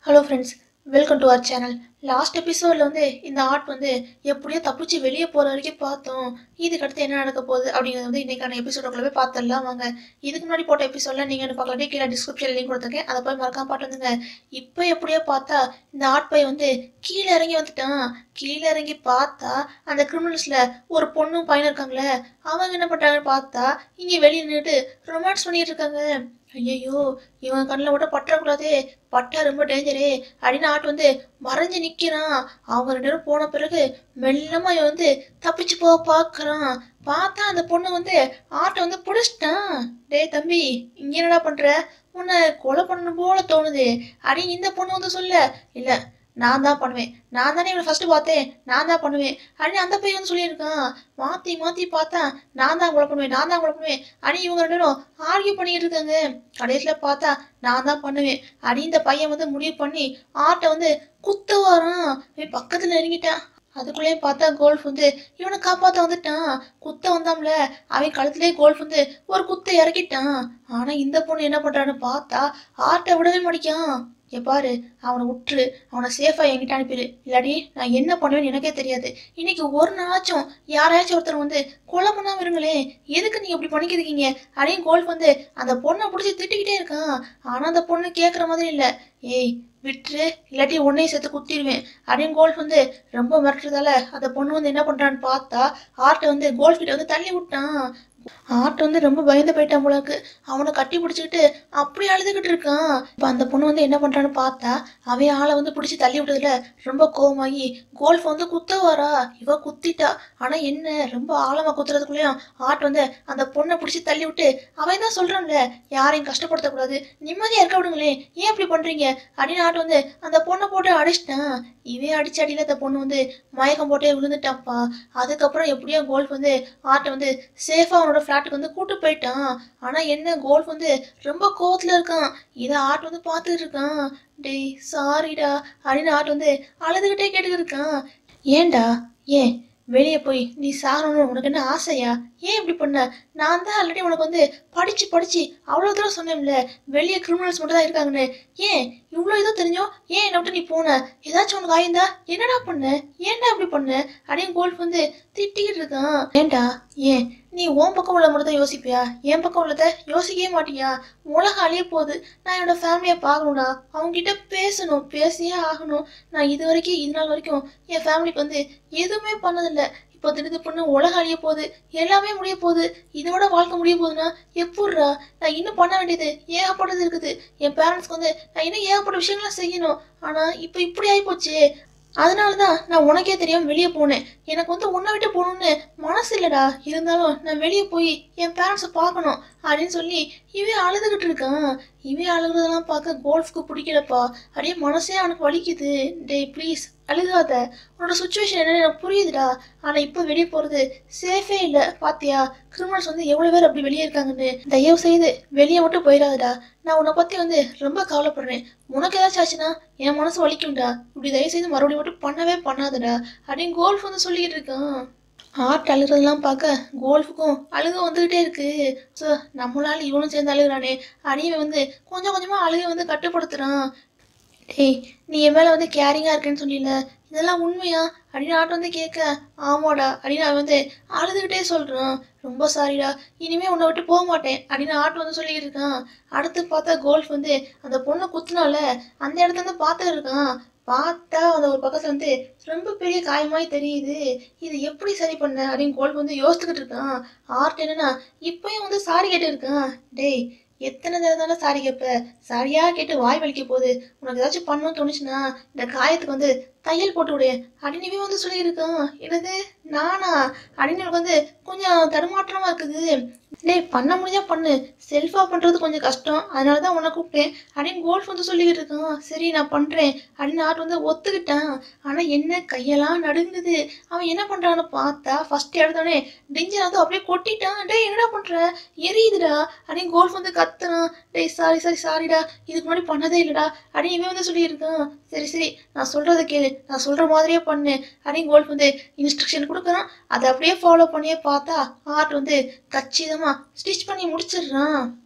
hello friends welcome to our channel last எபிசோடில் வந்து இந்த ஆர்ட் வந்து எப்படியோ தப்பிச்சு வெளியே போகிற வரைக்கும் பார்த்தோம் இதுக்கு அடுத்து என்ன நடக்க போகுது அப்படிங்கிறது வந்து இன்றைக்கான எபிசோடுக்குள்ள போய் பார்த்துடலாம் வாங்க இதுக்கு முன்னாடி போட்ட எபிசோடில் நீங்கள் என்ன பார்க்கலாம் கீழே டிஸ்கிரிப்ஷன் லிங்க் கொடுத்துருக்கேன் அதை போய் மறக்காம பாட்டு வந்துங்க இப்போ எப்படியோ பார்த்தா இந்த ஆர்ட் பை வந்து கீழே இறங்கி வந்துட்டான் கீழே இறங்கி பார்த்தா அந்த கிரிமினல்ஸில் ஒரு பொண்ணும் பையனும் இருக்காங்களே அவங்க என்ன பண்ணுறாங்கன்னு பார்த்தா இங்கே வெளியே நின்றுட்டு ரொமான்ஸ் பண்ணிட்டு இருக்காங்க ஐயோ இவன் கண்ணில் மட்டும் பற்றக்கூடாதே பட்டா ரொம்ப டேஞ்சரே அப்படின்னு ஆட்டு வந்து மறைஞ்சு நிற்கிறான் அவங்க ரெண்டு பேரும் போன பிறகு மெல்லமா இவன் வந்து தப்பிச்சு போக பார்க்கறான் பார்த்தா அந்த பொண்ணு வந்து ஆட்டை வந்து பிடிச்சிட்டான் டேய் தம்பி இங்க என்னடா பண்ற உன்னை கொலை பண்ணணும் போல தோணுது அப்படின்னு இந்த பொண்ணு வந்து சொல்ல இல்ல நான் தான் பண்ணுவேன் நான் தானே இவனை ஃபர்ஸ்ட் பார்த்தேன் நான் தான் பண்ணுவேன் அப்படின்னு அந்த பையன் வந்து சொல்லியிருக்கான் மாத்தி மாத்தி பார்த்தா நான் தான் கொலை பண்ணுவேன் நான் தான் கொலை பண்ணுவேன் அப்படின்னு இவங்க ரெண்டு பேரும் ஆர்கியூ பண்ணிட்டு இருக்காங்க கடைசியில் பார்த்தா நான் தான் பண்ணுவேன் அப்படின்னு இந்த பையன் வந்து முடிவு பண்ணி ஆட்டை வந்து குத்த வரான் இவன் பக்கத்தில் நெருங்கிட்டான் அதுக்குள்ளேயே பார்த்தா கோல்ஃப் வந்து இவனை காப்பாற்ற வந்துட்டான் குத்த வந்தாம்ல அவன் கழுத்துலேயே கோல்ஃப் வந்து ஒரு குத்தை இறக்கிட்டான் ஆனா இந்த பொண்ணு என்ன பண்றான்னு பார்த்தா ஆட்டை விடவே மாட்டிக்கான் ஏ பாரு அவனை விட்டுரு அவனை சேஃபா என்கிட்ட அனுப்பிடு இல்லாடி நான் என்ன பண்ணுவேன்னு எனக்கே தெரியாது இன்னைக்கு ஒரு நாளாச்சும் யாராச்சும் ஒருத்தர் வந்து கொலை பண்ணாம இருங்களேன் எதுக்கு நீங்க இப்படி பண்ணிக்கிறீங்க அப்படின்னு கோல்ஃப் வந்து அந்த பொண்ணை பிடிச்சி திட்டிக்கிட்டே இருக்கான் ஆனா அந்த பொண்ணு கேட்குற மாதிரி இல்லை ஏய் விட்டுரு இல்லாட்டி உன்னையும் சேர்த்து குத்திடுவேன் அப்படின்னு கோல்ஃப் வந்து ரொம்ப மிரட்டுறதால அந்த பொண்ணு வந்து என்ன பண்றான்னு பார்த்தா ஆர்ட்டை வந்து கோல்ஃப் கிட்ட வந்து தள்ளி விட்டான் ஆர்ட் வந்து ரொம்ப பயந்து போயிட்டான் போலக்கு அவனை கட்டி பிடிச்சிக்கிட்டு அப்படி அழுதுகிட்டு இருக்கான் இப்போ அந்த பொண்ணு வந்து என்ன பண்றான்னு பார்த்தா அவன் ஆளை வந்து பிடிச்சி தள்ளி விட்டதுல ரொம்ப கோவமாகி கோல்ஃப் வந்து குத்த வரா இவ குத்திட்டா ஆனா என்ன ரொம்ப ஆழமா குத்துறதுக்குள்ளேயும் ஆர்ட் வந்து அந்த பொண்ணை பிடிச்சி தள்ளி விட்டு அவன் தான் சொல்றான்ல யாரையும் கஷ்டப்படுத்தக்கூடாது நிம்மதியா இருக்க விடுங்களேன் ஏன் இப்படி பண்றீங்க அப்படின்னு ஆர்ட் வந்து அந்த பொண்ணை போட்டு அடிச்சிட்டான் இவன் அடிச்ச அடியில அந்த பொண்ணு வந்து மயக்கம் போட்டே விழுந்துட்டான்ப்பா அதுக்கப்புறம் எப்படியோ கோல்ஃப் வந்து ஆர்ட்டை வந்து சேஃபா அவனோட ஃப்ளாட்டுக்கு வந்து கூட்டு போயிட்டான் ஆனா என்ன கோல்ஃப் வந்து ரொம்ப கோவத்துல இருக்கான் இதை ஆர்ட் வந்து பார்த்துட்டு இருக்கான் டேய் சாரிடா அப்படின்னு ஆர்ட் வந்து அழுதுகிட்டே கேட்டுக்கிட்டு இருக்கான் ஏன்டா ஏன் வெளியே போய் நீ சாகணும்னு உனக்கு என்ன ஆசையா ஏன் இப்படி பண்ண நான் தான் ஆல்ரெடி உனக்கு வந்து படிச்சு படிச்சு அவ்வளோ தூரம் சொன்னேன்ல வெளியே கிரிமினல்ஸ் மட்டும் தான் இருக்காங்கன்னு ஏன் இவ்வளோ இதோ தெரிஞ்சோம் ஏன் என்னை விட்டு நீ போன ஏதாச்சும் உனக்கு ஆயிருந்தா என்னடா பண்ண ஏன்டா இப்படி பண்ண அப்படின்னு கோல்ஃப் வந்து திட்டிக்கிட்டு இருக்கான் ஏன்டா ஏன் நீ உன் பக்கம் உள்ள மட்டும் தான் யோசிப்பியா என் பக்கம் உள்ளதை யோசிக்கவே மாட்டியா உலகம் அழிய போகுது நான் என்னோட ஃபேமிலியை பார்க்கணும்டா அவங்ககிட்ட பேசணும் பேசியே ஆகணும் நான் இது வரைக்கும் இது நாள் வரைக்கும் என் ஃபேமிலிக்கு வந்து எதுவுமே பண்ணதில்லை இப்போ திடீர்னு பொண்ணு உலகம் அழிய போகுது எல்லாமே முடிய போகுது இதோட வாழ்க்கை முடிய போகுதுன்னா எப்பட்றா நான் இன்னும் பண்ண வேண்டியது ஏகப்பட்டது இருக்குது என் பேரண்ட்ஸ்க்கு வந்து நான் இன்னும் ஏகப்பட்ட விஷயங்கள்லாம் செய்யணும் ஆனால் இப்போ இப்படி ஆகிப்போச்சே அதனால தான் நான் உனக்கே தெரியாம வெளியே போனேன் எனக்கு வந்து உன்னை விட்டு போகணும்னு மனசு இல்லைடா இருந்தாலும் நான் வெளியே போய் என் பேரண்ட்ஸை பார்க்கணும் அப்படின்னு சொல்லி இவன் அழுதுகிட்டு இருக்கான் இவன் அழுகுறதெல்லாம் பார்க்க கோல்ஃப்க்கு பிடிக்கலப்பா அப்படியே மனசே அவனுக்கு வலிக்குது டேய் ப்ளீஸ் அழுகாத உன்னோட சுச்சுவேஷன் என்னன்னு எனக்கு புரியுதுடா ஆனால் இப்போ வெளியே போகிறது சேஃபே இல்லை பாத்தியா கிரிமினல்ஸ் வந்து எவ்வளோ பேர் அப்படி வெளியே இருக்காங்கன்னு தயவு செய்து வெளியே மட்டும் போயிடாதடா நான் உன்னை பற்றி வந்து ரொம்ப கவலைப்படுறேன் உனக்கு ஏதாச்சும் ஆச்சுன்னா என் மனசு வலிக்கும்டா இப்படி தயவு செய்து மறுபடியும் மட்டும் பண்ணவே பண்ணாதடா அப்படின்னு கோல்ஃப் வந்து சொல்லிக்கிட்டு இருக்கான் ஆர்ட் அழுகிறதெல்லாம் பார்க்க கோல்ஃபுக்கும் அழுக வந்துக்கிட்டே இருக்கு ஸோ நம்மளால இவனும் சேர்ந்து அழுகுறானே அடியவன் வந்து கொஞ்சம் கொஞ்சமாக அழுகை வந்து கட்டுப்படுத்துகிறான் டேய் நீ என் மேலே வந்து கேரிங்காக இருக்கேன்னு சொன்னீல இதெல்லாம் உண்மையா அப்படின்னு ஆட்டு வந்து கேட்க ஆமாடா அப்படின்னு அவன் வந்து அழுதுகிட்டே சொல்கிறான் ரொம்ப சாரிடா இனிமே உன்னை விட்டு போக மாட்டேன் அப்படின்னு ஆட்டு வந்து சொல்லிக்கிட்டு இருக்கான் அடுத்து பார்த்தா கோல்ஃப் வந்து அந்த பொண்ணை குத்துனால அந்த இடத்துல வந்து பார்த்துட்டு இருக்கான் பார்த்தா அந்த ஒரு பக்கத்துல வந்து ரொம்ப பெரிய காயமாய் தெரியுது இது எப்படி சரி பண்ண அப்படின்னு கோல்ஃப் வந்து யோசிச்சுக்கிட்டு இருக்கான் ஆர்ட் என்னன்னா இப்பயும் வந்து சாரி கேட்டு இருக்கான் டேய் எத்தனை தடவை தானே சாரி கேட்ப சாரியா கேட்டு வாய் வலிக்க போகுது உனக்கு ஏதாச்சும் பண்ணணும்னு தோணுச்சுன்னா இந்த காயத்துக்கு வந்து தையல் போட்டு விடு அப்படின்னு இவன் வந்து சொல்லியிருக்கான் என்னது நானா அப்படின்னு எனக்கு வந்து கொஞ்சம் தடுமாற்றமா இருக்குது டேய் பண்ண முடிஞ்சா பண்ணு செல்ஃபா பண்றது கொஞ்சம் கஷ்டம் அதனால தான் உன்னை கூப்பிட்டேன் அப்படின்னு கோல்ஃப் வந்து சொல்லிக்கிட்டு இருக்கான் சரி நான் பண்றேன் அப்படின்னு ஆட் வந்து ஒத்துக்கிட்டான் ஆனா என்ன கையெல்லாம் நடுங்குது அவன் என்ன பண்றான்னு பார்த்தா ஃபர்ஸ்ட் எடுத்தோடனே டிஞ்சர் வந்து அப்படியே கொட்டிட்டான் டேய் என்னடா பண்ற எரியுதுடா அப்படின்னு கோல்ஃப் வந்து கத்துறான் டேய் சாரி சாரி சாரிடா இதுக்கு முன்னாடி பண்ணதே இல்லடா அப்படின்னு இவன் வந்து சொல்லியிருக்கான் சரி சரி நான் சொல்றதை கேளு நான் சொல்ற மாதிரியே பண்ணு அப்படின்னு கோல்ஃப் வந்து இன்ஸ்ட்ரக்ஷன் கொடுக்குறான் அதை அப்படியே ஃபாலோ பண்ணியே பார்த்தா ஆர்ட் வந்து கச்சிதமா ஸ்டிச் பண்ணி முடிச்சிடுறான்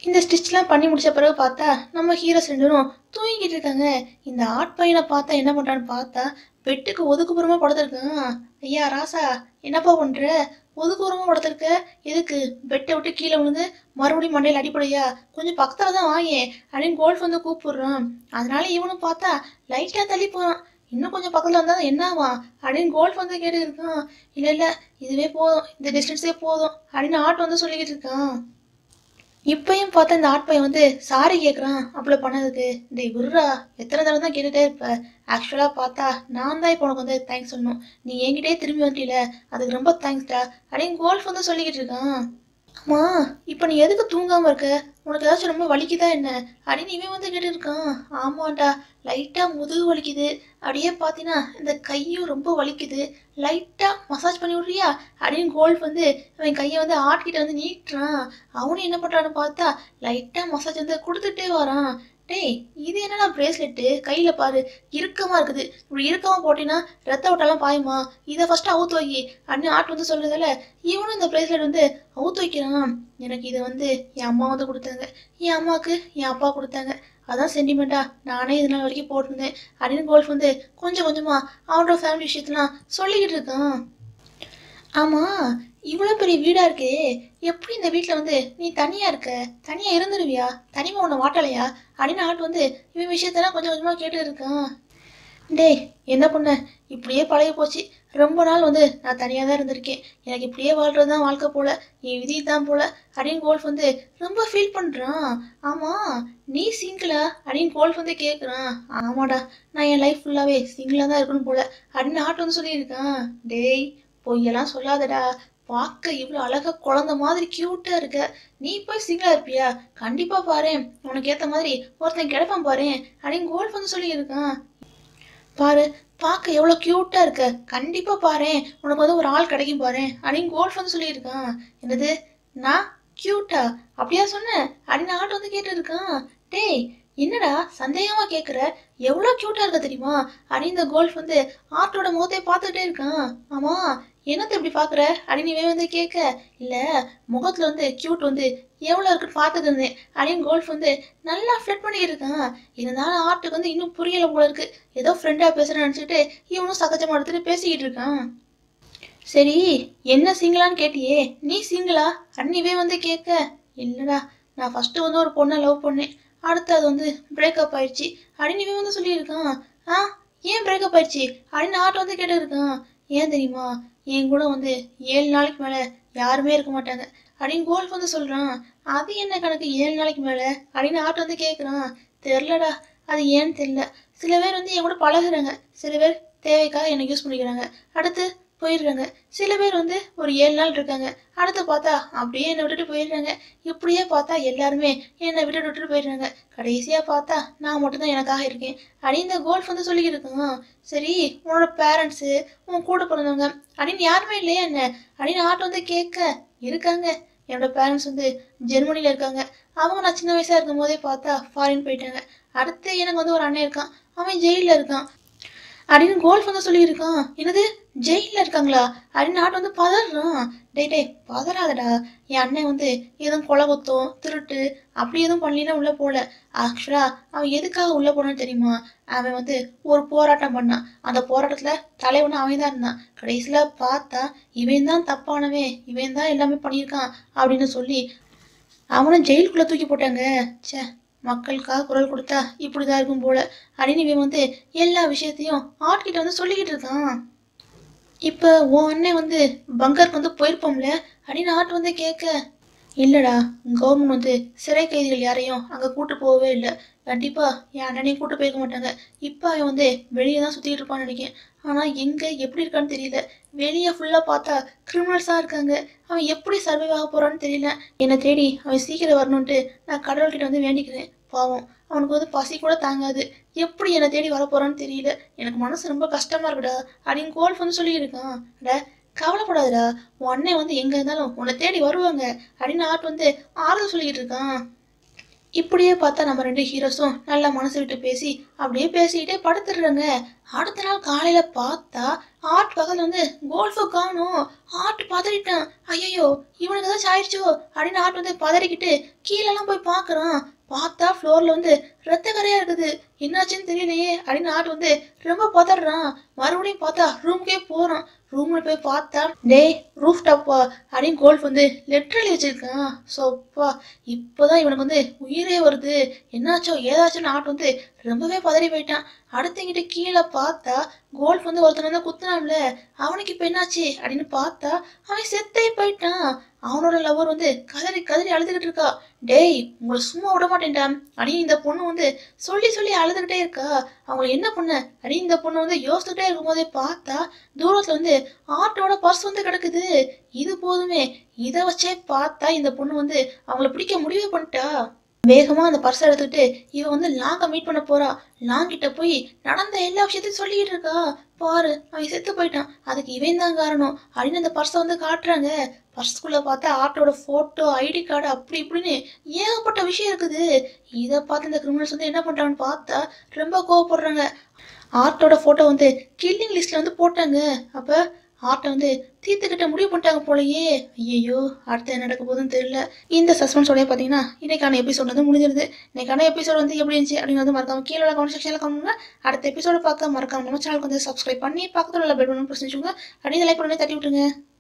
இந்த ஸ்டிச்லாம் பண்ணி முடிச்ச பிறகு பார்த்தா நம்ம ஹீரோஸ் ரெண்டு பேரும் தூங்கிட்டு இருக்காங்க இந்த ஆட் பையனை பார்த்தா என்ன பண்ணுறான்னு பார்த்தா பெட்டுக்கு ஒதுக்குப்புறமா படுத்திருக்கான் ஐயா ராசா என்னப்பா பண்ற ஒதுக்குப்புறமா படுத்திருக்க எதுக்கு பெட்டை விட்டு கீழே விழுந்து மறுபடியும் மண்டையில் அடிப்படையா கொஞ்சம் பக்கத்தில் தான் வாயேன் அப்படின்னு கோல்ஃப் வந்து கூப்பிடுறான் அதனால இவனும் பார்த்தா லைட்டாக தள்ளி போறான் இன்னும் கொஞ்சம் பக்கத்தில் வந்தால் என்னவா அப்படின்னு கோல்ஃப் வந்து கேட்டு இருக்கான் இல்லை இல்லை இதுவே போதும் இந்த டிஸ்டன்ஸே போதும் அப்படின்னு ஆட் வந்து சொல்லிக்கிட்டு இருக்கான் இப்பயும் பார்த்தா இந்த ஆட் பையன் வந்து சாரி கேட்குறான் அப்படி பண்ணதுக்கு டேய் குருரா எத்தனை தடவை தான் கேட்டுட்டே இருப்ப ஆக்சுவலாக பார்த்தா நான் தான் இப்போ உனக்கு வந்து தேங்க்ஸ் சொல்லணும் நீ என்கிட்டயே திரும்பி வந்துட்டீல அதுக்கு ரொம்ப தேங்க்ஸ்டா அப்படின்னு கோல்ஃப் வந்து சொல்லிக்கிட்டு இருக்கான் அம்மா இப்போ நீ எதுக்கு தூங்காமல் இருக்க உனக்கு ஏதாச்சும் ரொம்ப வலிக்குதா என்ன அப்படின்னு இவன் வந்து கேட்டு இருக்கான் ஆமாண்டா லைட்டாக முதுகு வலிக்குது அப்படியே பார்த்தீங்கன்னா இந்த கையும் ரொம்ப வலிக்குது லைட்டாக மசாஜ் பண்ணி விட்றியா அப்படின்னு கோல்ஃப் வந்து அவன் கையை வந்து ஆட்கிட்ட வந்து நீட்டுறான் அவனும் என்ன பண்ணுறான்னு பார்த்தா லைட்டாக மசாஜ் வந்து கொடுத்துட்டே வரான் டேய் இது என்னடா பிரேஸ்லெட்டு கையில் பாரு இறுக்கமாக இருக்குது இப்படி இறுக்கமாக போட்டினா ரத்த ஓட்டெல்லாம் பாயுமா இதை ஃபஸ்ட்டு அவுத்து வை அப்படின்னு ஆட்டு வந்து சொல்கிறதால இவனும் இந்த பிரேஸ்லெட் வந்து அவுத்து வைக்கிறான் எனக்கு இதை வந்து என் அம்மா வந்து கொடுத்தாங்க என் அம்மாவுக்கு என் அப்பா கொடுத்தாங்க அதான் சென்டிமெண்ட்டா நானே இது நாள் வரைக்கும் போட்டிருந்தேன் அப்படின்னு கோல்ஃப் வந்து கொஞ்சம் கொஞ்சமாக அவனோட ஃபேமிலி விஷயத்தெல்லாம் சொல்லிக்கிட்டு இருக்கான் ஆமாம் இவ்வளோ பெரிய வீடாக இருக்கே எப்படி இந்த வீட்டில் வந்து நீ தனியாக இருக்க தனியாக இருந்துருவியா தனிமை உன்னை வாட்டலையா அப்படின்னு ஆட்டு வந்து இவன் விஷயத்தெல்லாம் கொஞ்சம் கொஞ்சமாக கேட்டு இருக்கான் டேய் என்ன பண்ண இப்படியே பழகி போச்சு ரொம்ப நாள் வந்து நான் தனியாக தான் இருந்திருக்கேன் எனக்கு இப்படியே வாழ்றது தான் வாழ்க்கை போல என் விதி தான் போல அப்படின்னு கோல்ஃப் வந்து ரொம்ப ஃபீல் பண்ணுறான் ஆமாம் நீ சிங்கிளா அப்படின்னு கோல்ஃப் வந்து கேட்குறான் ஆமாடா நான் என் லைஃப் ஃபுல்லாகவே சிங்கிளாக தான் இருக்கணும் போல அப்படின்னு ஆட்டு வந்து சொல்லியிருக்கான் டேய் பொய்யெல்லாம் சொல்லாதடா பார்க்க இவ்வளோ அழகா குழந்த மாதிரி க்யூட்டாக இருக்க நீ போய் சிங்கிளாக இருப்பியா கண்டிப்பாக பாரு உனக்கு ஏற்ற மாதிரி ஒருத்தன் கிடைப்பான் பாரு அப்படின்னு கோல்ஃப் வந்து சொல்லியிருக்கான் பாரு பார்க்க எவ்வளோ க்யூட்டாக இருக்க கண்டிப்பாக பாரு உனக்கு வந்து ஒரு ஆள் கிடைக்கும் பாரு அப்படின்னு கோல்ஃப் வந்து சொல்லியிருக்கான் என்னது நான் க்யூட்டா அப்படியா சொன்னேன் அப்படின்னு ஆட்டு வந்து கேட்டு இருக்கான் டேய் என்னடா சந்தேகமா கேட்குற எவ்வளோ க்யூட்டாக இருக்க தெரியுமா அப்படின்னு இந்த கோல்ஃப் வந்து ஆட்டோட முகத்தை பார்த்துட்டே இருக்கான் ஆமா என்னத்தை இப்படி பார்க்குற அப்படின்னு இவன் வந்து கேட்க இல்லை முகத்தில் வந்து க்யூட் வந்து எவ்வளோ இருக்குன்னு பார்த்துட்டு இருந்தேன் அப்படின்னு கோல்ஃப் வந்து நல்லா ஃப்ளட் பண்ணிக்கிட்டு இருக்கான் இருந்தாலும் ஆட்டுக்கு வந்து இன்னும் புரியலை போல இருக்கு ஏதோ ஃப்ரெண்டாக பேசுகிறேன்னு நினச்சிட்டு இவனும் சகஜமாக எடுத்துட்டு பேசிக்கிட்டு இருக்கான் சரி என்ன சிங்கிளான்னு கேட்டியே நீ சிங்கிளா அன்னிவே வந்து கேட்க இல்லைடா நான் ஃபஸ்ட்டு வந்து ஒரு பொண்ணை லவ் பண்ணேன் அடுத்து அது வந்து பிரேக்கப் ஆயிடுச்சு அப்படின்னு இவன் வந்து சொல்லியிருக்கான் ஆ ஏன் பிரேக்கப் ஆயிடுச்சு அப்படின்னு ஆட்டோ வந்து கேட்டு இருக்கான் ஏன் தெரியுமா என் கூட வந்து ஏழு நாளைக்கு மேலே யாருமே இருக்க மாட்டாங்க அப்படின்னு கோல்ஃப் வந்து சொல்கிறான் அது என்ன கணக்கு ஏழு நாளைக்கு மேலே அப்படின்னு ஆட்டோ வந்து கேட்குறான் தெரிலடா அது ஏன்னு தெரியல சில பேர் வந்து என் கூட பழகுறாங்க சில பேர் தேவைக்காக என்னை யூஸ் பண்ணிக்கிறாங்க அடுத்து போயிடுறாங்க சில பேர் வந்து ஒரு ஏழு நாள் இருக்காங்க அடுத்து பார்த்தா அப்படியே என்னை விட்டுட்டு போயிடுறாங்க இப்படியே பார்த்தா எல்லாருமே என்னை விட்டுட்டு விட்டுட்டு போயிடுறாங்க கடைசியாக பார்த்தா நான் மட்டும்தான் எனக்காக இருக்கேன் அப்படின்னு இந்த கோல்ஃப் வந்து சொல்லிக்கிட்டு இருக்கான் சரி உன்னோட பேரண்ட்ஸு உன் கூட பிறந்தவங்க அப்படின்னு யாருமே இல்லையா என்ன அப்படின்னு ஆட்டோ வந்து கேட்க இருக்காங்க என்னோட பேரண்ட்ஸ் வந்து ஜெர்மனியில் இருக்காங்க அவங்க நான் சின்ன வயசாக இருக்கும் போதே பார்த்தா ஃபாரின் போயிட்டாங்க அடுத்து எனக்கு வந்து ஒரு அண்ணன் இருக்கான் அவன் ஜெயிலில் இருக்கான் அப்படின்னு கோல்ஃப் வந்து சொல்லியிருக்கான் என்னது ஜெயிலில் இருக்காங்களா அப்படின்னு நாட்டு வந்து பதறான் டேய் டேய் பதறாதடா என் அண்ணன் வந்து எதுவும் கொலை குத்தம் திருட்டு அப்படி எதுவும் பண்ணலாம் உள்ளே போகல ஆக்சுவலாக அவன் எதுக்காக உள்ளே போனான்னு தெரியுமா அவன் வந்து ஒரு போராட்டம் பண்ணான் அந்த போராட்டத்தில் தலைவனும் அவன் தான் இருந்தான் கடைசியில் பார்த்தா இவன் தான் தப்பானவன் இவன் தான் எல்லாமே பண்ணியிருக்கான் அப்படின்னு சொல்லி அவனை ஜெயிலுக்குள்ளே தூக்கி போட்டாங்க ச்சே மக்களுக்காக குரல் கொடுத்தா இப்படிதான் இருக்கும் போல அப்படின்னு இவன் வந்து எல்லா விஷயத்தையும் ஆட்கிட்ட வந்து சொல்லிக்கிட்டு இருக்கான் இப்போ உன் அண்ணன் வந்து பங்கருக்கு வந்து போயிருப்போம்ல அப்படின்னு ஆட் வந்து கேட்க இல்லைடா கவர்மெண்ட் வந்து சிறை கைதிகள் யாரையும் அங்கே கூட்டு போகவே இல்லை கண்டிப்பாக என் அண்ணனையும் கூட்டு போயிருக்க மாட்டாங்க இப்போ அவன் வந்து வெளியே தான் சுற்றிட்டு இருப்பான்னு நினைக்கிறேன் ஆனால் எங்கே எப்படி இருக்கான்னு தெரியல வெளியே ஃபுல்லாக பார்த்தா கிரிமினல்ஸாக இருக்காங்க அவன் எப்படி சர்வைவ் ஆக போகிறான்னு தெரியல என்னை தேடி அவன் சீக்கிரம் வரணுன்ட்டு நான் கடவுள்கிட்ட வந்து வேண்டிக்கிறேன் பாவம் அவனுக்கு வந்து பசி கூட தாங்காது எப்படி என்னை தேடி வர போறான்னு தெரியல எனக்கு மனசு ரொம்ப கஷ்டமா இருக்குடா அப்படின்னு கோல்ஃப் வந்து சொல்லியிருக்கான் அட கவலைப்படாதடா உன் அண்ணன் வந்து எங்க இருந்தாலும் உன்னை தேடி வருவாங்க அப்படின்னு ஆட் வந்து ஆறுதல் சொல்லிக்கிட்டு இருக்கான் இப்படியே பார்த்தா நம்ம ரெண்டு ஹீரோஸும் நல்லா மனசு விட்டு பேசி அப்படியே பேசிக்கிட்டே படுத்துடுறாங்க அடுத்த நாள் காலையில பார்த்தா ஆர்ட் பக்கத்துல வந்து கோல்ஃபு காணும் ஆர்ட் பதறிட்டான் ஐயோ இவனுக்கு ஏதாச்சும் ஆயிடுச்சோ அப்படின்னு ஆர்ட் வந்து பதறிக்கிட்டு கீழெல்லாம் போய் பார்க்கறான் பார்த்தா ஃப்ளோர்ல வந்து ரத்த கரையா இருக்குது என்னாச்சுன்னு தெரியலையே அப்படின்னு ஆர்ட் வந்து ரொம்ப பதறான் மறுபடியும் பார்த்தா ரூம்க்கே போறான் ரூம்ல போய் பார்த்தா டேய் ரூஃப் டாப்பா அப்படின்னு கோல்ஃப் வந்து லெட்டர் எழுதி வச்சிருக்கான் சோப்பா இப்போதான் இவனுக்கு வந்து உயிரே வருது என்னாச்சோ ஏதாச்சும் ஆட் வந்து ரொம்பவே பதறி போயிட்டான் அடுத்தங்கிட்ட கீழே பார்த்தா கோல்ஃப் வந்து ஒருத்தன் வந்து குத்துனான்ல அவனுக்கு இப்போ என்னாச்சு அப்படின்னு பார்த்தா அவன் செத்தே போயிட்டான் அவனோட லவர் வந்து கதறி கதறி அழுதுகிட்டு இருக்கா டேய் உங்களை சும்மா விட மாட்டேன்டா அப்படின்னு இந்த பொண்ணு வந்து சொல்லி சொல்லி அழுதுகிட்டே இருக்கா அவங்க என்ன பண்ண அப்படின்னு இந்த பொண்ணு வந்து யோசிச்சுட்டே இருக்கும்போதே பார்த்தா தூரத்துல வந்து ஆட்டோட பர்ஸ் வந்து கிடக்குது இது போதுமே இதை வச்சே பார்த்தா இந்த பொண்ணு வந்து அவங்கள பிடிக்க முடிவே பண்ணிட்டா வேகமா அந்த பர்ஸை எடுத்துக்கிட்டு இவ வந்து லாங்க மீட் பண்ண போறா லாங் கிட்ட போய் நடந்த எல்லா விஷயத்தையும் சொல்லிக்கிட்டு இருக்கா பாரு அவன் செத்து போயிட்டான் அதுக்கு இவன் தான் காரணம் அப்படின்னு அந்த பர்ஸை வந்து காட்டுறாங்க பர்ஸ்குள்ள பார்த்தா ஆட்டோட போட்டோ ஐடி கார்டு அப்படி இப்படின்னு ஏகப்பட்ட விஷயம் இருக்குது இதை பார்த்து இந்த கிரிமினல்ஸ் வந்து என்ன பண்றாங்கன்னு பார்த்தா ரொம்ப கோவப்படுறாங்க ஆர்ட்டோட போட்டோ வந்து கில்லிங் லிஸ்ட்ல வந்து போட்டாங்க அப்ப ஆர்ட்டை வந்து தீர்த்துக்கிட்ட முடிவு பண்ணிட்டாங்க போலயே ஐயோ அடுத்து என்ன நடக்க போகுதுன்னு தெரியல இந்த சஸ்பென்ஸோடய பார்த்தீங்கன்னா இன்னைக்கான எபிசோட் வந்து முடிஞ்சிருது இன்னைக்கான எபிசோட் வந்து எப்படி இருந்துச்சு அப்படின்னு வந்து மறக்காம கீழே கமெண்ட் செக்ஷனில் கமெண்ட் அடுத்த எபிசோட பார்க்க மறக்காம நம்ம சேனலுக்கு வந்து சப்ஸ்கிரைப் பண்ணி பக்கத்தில் உள்ள பெல் பண்ணி பிரச்சனை வச்சுக்கோங்க அப்படியே லைக் பண்ணி தட்டி விட்டுருங்க